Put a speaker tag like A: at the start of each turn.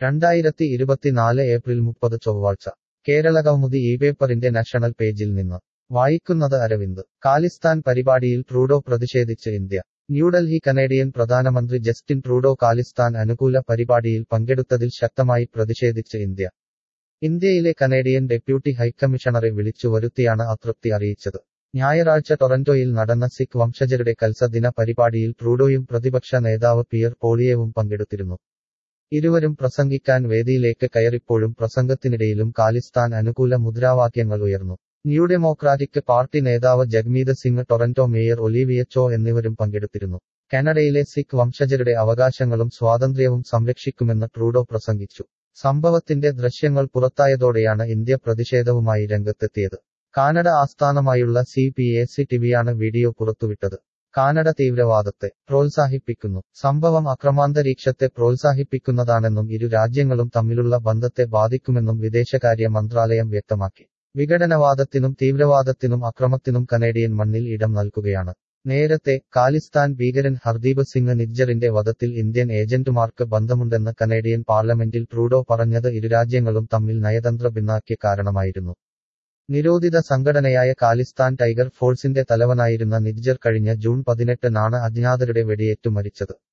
A: രണ്ടായിരത്തി ഇരുപത്തിനാല് ഏപ്രിൽ മുപ്പത് ചൊവ്വാഴ്ച കേരള കൗമുദി ഈ പേപ്പറിന്റെ നാഷണൽ പേജിൽ നിന്ന് വായിക്കുന്നത് അരവിന്ദ് ഖാലിസ്ഥാൻ പരിപാടിയിൽ ട്രൂഡോ പ്രതിഷേധിച്ച് ഇന്ത്യ ന്യൂഡൽഹി കനേഡിയൻ പ്രധാനമന്ത്രി ജസ്റ്റിൻ ട്രൂഡോ ഖാലിസ്ഥാൻ അനുകൂല പരിപാടിയിൽ പങ്കെടുത്തതിൽ ശക്തമായി പ്രതിഷേധിച്ച് ഇന്ത്യ ഇന്ത്യയിലെ കനേഡിയൻ ഡെപ്യൂട്ടി ഹൈക്കമ്മീഷണറെ വിളിച്ചു വരുത്തിയാണ് അതൃപ്തി അറിയിച്ചത് ഞായറാഴ്ച ടൊറന്റോയിൽ നടന്ന സിഖ് വംശജരുടെ കൽസ ദിന പരിപാടിയിൽ ട്രൂഡോയും പ്രതിപക്ഷ നേതാവ് പിയർ പോളിയവും പങ്കെടുത്തിരുന്നു ഇരുവരും പ്രസംഗിക്കാൻ വേദിയിലേക്ക് കയറിപ്പോഴും പ്രസംഗത്തിനിടയിലും ഖാലിസ്ഥാൻ അനുകൂല മുദ്രാവാക്യങ്ങൾ ഉയർന്നു ന്യൂ ഡെമോക്രാറ്റിക് പാർട്ടി നേതാവ് Jagmeet Singh Toronto mayor Olivia Chow എന്നിവരും പങ്കെടുത്തിരുന്നു കാനഡയിലെ സിഖ് വംശജരുടെ അവകാശങ്ങളും സ്വാതന്ത്ര്യവും സംരക്ഷിക്കുമെന്ന് ട്രൂഡോ പ്രസംഗിച്ചു സംഭവത്തിന്റെ ദൃശ്യങ്ങൾ പുറത്തായതോടെയാണ് ഇന്ത്യ പ്രതിഷേധവുമായി രംഗത്തെത്തിയത് കാനഡ ആസ്ഥാനമായുള്ള സി പി എ സി ടിവിയാണ് വീഡിയോ പുറത്തുവിട്ടത് കാനഡ തീവ്രവാദത്തെ പ്രോത്സാഹിപ്പിക്കുന്നു സംഭവം അക്രമാന്തരീക്ഷത്തെ പ്രോത്സാഹിപ്പിക്കുന്നതാണെന്നും ഇരു രാജ്യങ്ങളും തമ്മിലുള്ള ബന്ധത്തെ ബാധിക്കുമെന്നും വിദേശകാര്യ മന്ത്രാലയം വ്യക്തമാക്കി വിഘടനവാദത്തിനും തീവ്രവാദത്തിനും അക്രമത്തിനും കനേഡിയൻ മണ്ണിൽ ഇടം നൽകുകയാണ് നേരത്തെ ഖാലിസ്ഥാൻ ഭീകരൻ ഹർദീപ് സിംഗ് നിജ്ജറിന്റെ വധത്തിൽ ഇന്ത്യൻ ഏജന്റുമാർക്ക് ബന്ധമുണ്ടെന്ന് കനേഡിയൻ പാർലമെന്റിൽ ട്രൂഡോ പറഞ്ഞത് ഇരുരാജ്യങ്ങളും തമ്മിൽ നയതന്ത്ര ഭിന്നാക്കിയ കാരണമായിരുന്നു നിരോധിത സംഘടനയായ ഖാലിസ്ഥാൻ ടൈഗർ ഫോഴ്സിന്റെ തലവനായിരുന്ന നിജ്ജർ കഴിഞ്ഞ ജൂൺ പതിനെട്ടിനാണ് അജ്ഞാതരുടെ വെടിയേറ്റു മരിച്ചത്